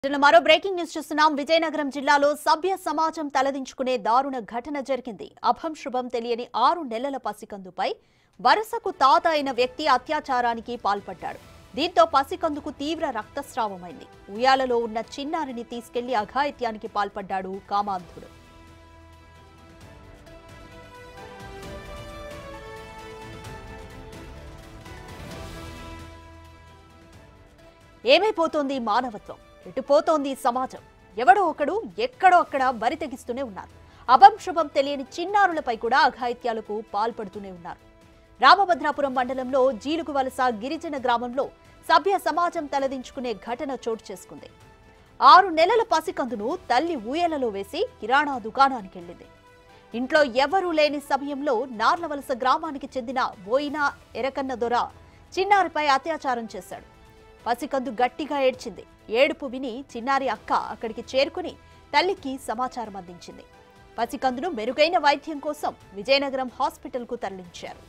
ఇవాళ మరో breaking news చూస్తున్నాం విజయనగరం జిల్లాలో సభ్య సమాజం తలదించుకునే దారుణ ఘటన జరిగింది అభం శుభం తెలియని ఆరు నెలల పసికందుపై వరుసకు తాత అయిన వ్యక్తి అత్యాచారానికి పాల్పడ్డాడు దీంతో పసికందుకు తీవ్ర రక్తస్రావమైంది ఉయ్యాలలో ఉన్న చిన్నారిని తీసుకెళ్లి అఘాయిత్యానికి పాల్పడ్డాడు కామాంధుడు ఏమైపోతోంది మానవత్వం ఎటుపోతోంది సమాజం ఎవడో ఒకడు ఎక్కడో అక్కడ బరి తెగిస్తూనే ఉన్నారు అభం శుభం తెలియని చిన్నారులపై కూడా అఘాయిత్యాలకు పాల్పడుతూనే ఉన్నారు రామభద్రాపురం మండలంలో జీలుగు వలస గిరిజన గ్రామంలో సభ్య సమాజం తలదించుకునే ఘటన చోటు చేసుకుంది ఆరు నెలల పసికందును తల్లి ఊయలలో వేసి కిరాణా దుకాణానికి వెళ్ళింది ఇంట్లో ఎవరూ లేని సమయంలో నార్లవలస గ్రామానికి చెందిన బోయినా ఎరకన్న దొర చిన్నారిపై అత్యాచారం చేశాడు పసికందు గట్టిగా ఏడ్చింది ఏడుపు విని చిన్నారి అక్క అక్కడికి చేరుకుని తల్లికి సమాచారం అందించింది పసికందును మెరుగైన వైద్యం కోసం విజయనగరం హాస్పిటల్కు తరలించారు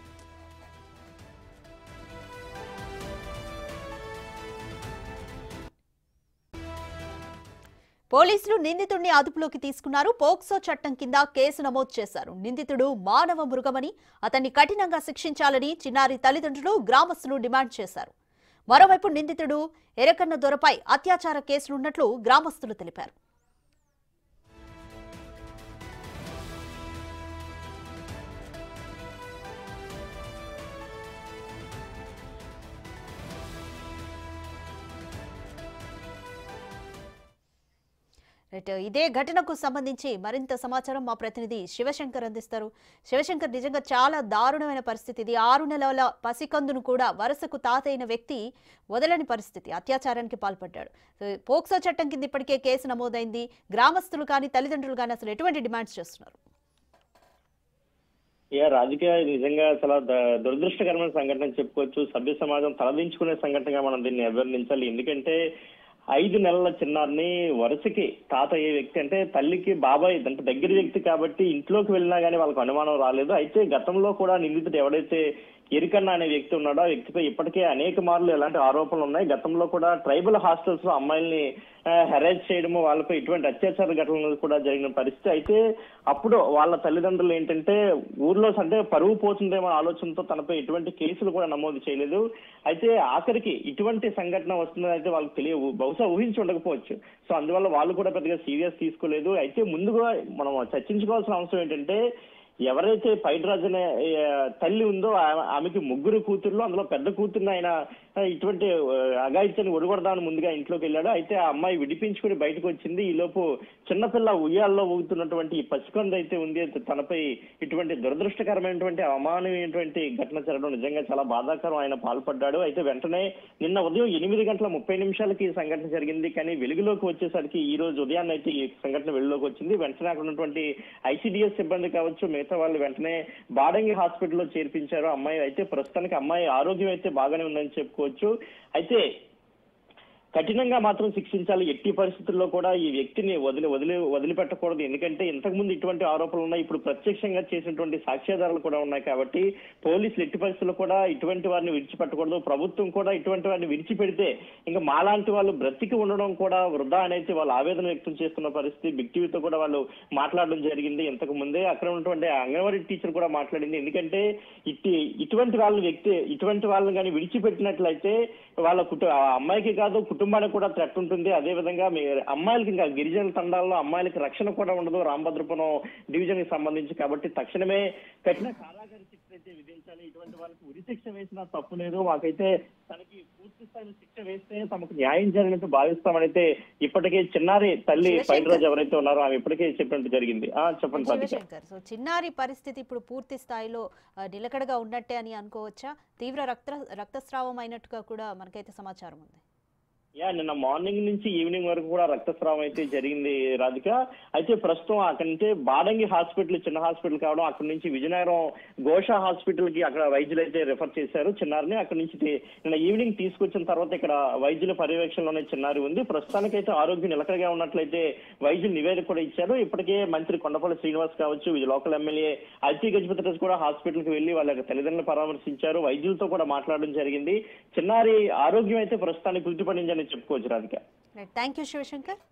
పోలీసులు నిందితుడిని అదుపులోకి తీసుకున్నారు పోక్సో చట్టం కింద కేసు నమోదు చేశారు నిందితుడు మానవ మృగమని అతన్ని కఠినంగా శిక్షించాలని చిన్నారి తల్లిదండ్రులు గ్రామస్తులు డిమాండ్ చేశారు మరోవైపు నిందితుడు ఎరకన్న దొరపై అత్యాచార కేసులున్నట్లు గ్రామస్తులు తెలిపారు రైట్ ఇదే ఘటనకు సంబంధించి మరింత సమాచారం మా ప్రతినిధి శివశంకర్ అందిస్తారు శివశంకర్ నిజంగా చాలా దారుణమైన పరిస్థితి ఇది ఆరు నెలల పసికందును కూడా వరుసకు తాతైన వ్యక్తి వదలని పరిస్థితి అత్యాచారానికి పాల్పడ్డాడు సో, పోక్సో చట్టం కింద ఇప్పటికే కేసు నమోదైంది గ్రామస్తులు కానీ తల్లిదండ్రులు కానీ అసలు ఎటువంటి డిమాండ్స్ చేస్తున్నారు ఇక రాజకీయ ఇది నిజంగా చాలా ద- దురదృష్టకరమైన సంఘటన అని చెప్పుకోవచ్చు సభ్య సమాజం తలదించుకునే సంఘటనగా మనం దీన్ని అభివర్ణించాలి ఎందుకంటే ఐదు నెలల చిన్నారిని వరుసకి తాత అయ్యే వ్యక్తి అంటే తల్లికి బాబాయ్ అంటే దగ్గర వ్యక్తి కాబట్టి ఇంట్లోకి వెళ్ళినా గానీ వాళ్ళకు అనుమానం రాలేదు అయితే గతంలో కూడా నిందితుడు ఎవడైతే ఎరికన్న అనే వ్యక్తి ఉన్నాడో ఆ వ్యక్తిపై ఇప్పటికే అనేక మార్లు ఎలాంటి ఆరోపణలు ఉన్నాయి గతంలో కూడా ట్రైబల్ హాస్టల్స్ లో అమ్మాయిల్ని హెరాజ్ చేయడము వాళ్ళపై ఇటువంటి అత్యాచార ఘటనలు కూడా జరిగిన పరిస్థితి అయితే అప్పుడు వాళ్ళ తల్లిదండ్రులు ఏంటంటే ఊర్లో అంటే పరువు పోతుందేమో ఆలోచనతో తనపై ఎటువంటి కేసులు కూడా నమోదు చేయలేదు అయితే ఆఖరికి ఇటువంటి సంఘటన వస్తుందని అయితే వాళ్ళకి తెలియ బహుశా ఊహించి ఉండకపోవచ్చు సో అందువల్ల వాళ్ళు కూడా పెద్దగా సీరియస్ తీసుకోలేదు అయితే ముందుగా మనం చర్చించుకోవాల్సిన అవసరం ఏంటంటే ఎవరైతే పైడ్రాజ్ అనే ఆ, తల్లి ఉందో ఆ- ఆమెకి ముగ్గురు కూతుర్లు అందులో పెద్ద కూతుర్ని ఆయన ఆ, ఇటువంటి ఆ, అఘాయిత్యాన్ని ఒడగొడదామని ముందుగా ఇంట్లోకి వెళ్ళాడు అయితే ఆ అమ్మాయి విడిపించుకుని బయటకు వచ్చింది ఈ లోపు చిన్నపిల్ల ఉయ్యాల్లో ఊగుతున్నటువంటి ఈ పసికంద అయితే ఉంది అయితే తనపై ఇటువంటి దురదృష్టకరమైనటువంటి అమానవీయమైనటువంటి ఘటన జరగడం నిజంగా చాలా బాధాకరం ఆయన పాల్పడ్డాడు అయితే వెంటనే నిన్న ఉదయం ఎనిమిది గంటల ముప్పై నిమిషాలకి ఈ సంఘటన జరిగింది కానీ వెలుగులోకి వచ్చేసరికి ఈ రోజు ఉదయాన్నే అయితే ఈ సంఘటన వెలుగులోకి వచ్చింది వెంటనే అక్కడ ఉన్నటువంటి ఐసీడీఎస్ సిబ్బంది కావచ్చు మిగతా వాళ్ళు వెంటనే బాడంగి హాస్పిటల్లో చేర్పించారు అమ్మాయి అయితే ప్రస్తుతానికి అమ్మాయి ఆరోగ్యం అయితే బాగానే ఉందని చెప్పుకోవచ్చు అయితే కఠినంగా మాత్రం శిక్షించాలి ఎట్టి పరిస్థితుల్లో కూడా ఈ వ్యక్తిని వదిలి వదిలి వదిలిపెట్టకూడదు ఎందుకంటే ఇంతకు ముందు ఇటువంటి ఆరోపణలు ఉన్నాయి ఇప్పుడు ప్రత్యక్షంగా చేసినటువంటి సాక్ష్యాధారాలు కూడా ఉన్నాయి కాబట్టి పోలీసులు ఎట్టి పరిస్థితుల్లో కూడా ఇటువంటి వారిని విడిచిపెట్టకూడదు ప్రభుత్వం కూడా ఇటువంటి వారిని విడిచిపెడితే ఇంకా మాలాంటి వాళ్ళు బ్రతికి ఉండడం కూడా వృధా అనేది వాళ్ళు ఆవేదన వ్యక్తం చేస్తున్న పరిస్థితి బిగ్ టీవీతో కూడా వాళ్ళు మాట్లాడడం జరిగింది ఇంతకు ముందే అక్కడ ఉన్నటువంటి అంగన్వాడీ టీచర్ కూడా మాట్లాడింది ఎందుకంటే ఇట్టి ఇటువంటి వాళ్ళ వ్యక్తి ఇటువంటి వాళ్ళని కానీ విడిచిపెట్టినట్లయితే వాళ్ళ కుటుంబ ఆ అమ్మాయికి కాదు కుటుంబానికి కూడా థ్రెట్ ఉంటుంది అదే విధంగా మీ అమ్మాయిలకి ఇంకా గిరిజన తండాల్లో అమ్మాయిలకి రక్షణ కూడా ఉండదు రామభద్రపురం డివిజన్ కి సంబంధించి కాబట్టి తక్షణమే కఠిన కారాగార శిక్ష అయితే విధించాలి ఇటువంటి వాళ్ళకి ఉరి శిక్ష వేసినా తప్పు లేదు మాకైతే తనకి పూర్తి స్థాయిలో శిక్ష వేస్తే తమకు న్యాయం జరిగినట్టు భావిస్తామనైతే ఇప్పటికే చిన్నారి తల్లి శివశంకర్. పైనరాజు ఎవరైతే ఉన్నారో ఆమె ఇప్పటికే చెప్పినట్టు జరిగింది ఆ చెప్పండి సాధిక శివశంకర్ సో చిన్నారి పరిస్థితి ఇప్పుడు పూర్తి స్థాయిలో ఆ, నిలకడగా ఉన్నట్టే అని అనుకోవచ్చా తీవ్ర రక్త రక్తస్రావం అయినట్టుగా కూడా మనకైతే సమాచారం ఉంది యా నిన్న మార్నింగ్ నుంచి ఈవినింగ్ వరకు కూడా రక్తస్రావం అయితే జరిగింది రాధిక అయితే ప్రస్తుతం అక్కడి నుంచి బాడంగి హాస్పిటల్ చిన్న హాస్పిటల్ కావడం అక్కడి నుంచి విజయనగరం ఘోష హాస్పిటల్ కి అక్కడ వైద్యులు అయితే రిఫర్ చేశారు చిన్నారిని అక్కడి నుంచి తి- నిన్న ఈవినింగ్ తీసుకొచ్చిన తర్వాత ఇక్కడ వైద్యుల పర్యవేక్షణలోనే చిన్నారి ఉంది ప్రస్తుతానికైతే ఆరోగ్యం నిలకడగా ఉన్నట్లయితే వైద్యులు నివేదిక కూడా ఇచ్చారు ఇప్పటికే మంత్రి కొండపల్లి శ్రీనివాస్ కావచ్చు ఇది లోకల్ ఎమ్మెల్యే అల్టీ గజపతి రాజు కూడా హాస్పిటల్ కి వెళ్లి వాళ్ళ తల్లిదండ్రులను పరామర్శించారు వైద్యులతో కూడా మాట్లాడడం జరిగింది చిన్నారి ఆరోగ్యం అయితే ప్రస్తుతానికి కుదిరిపడిందని చెప్పుకోవచ్చు రాధిక థ్యాంక్ యూ శివశంకర్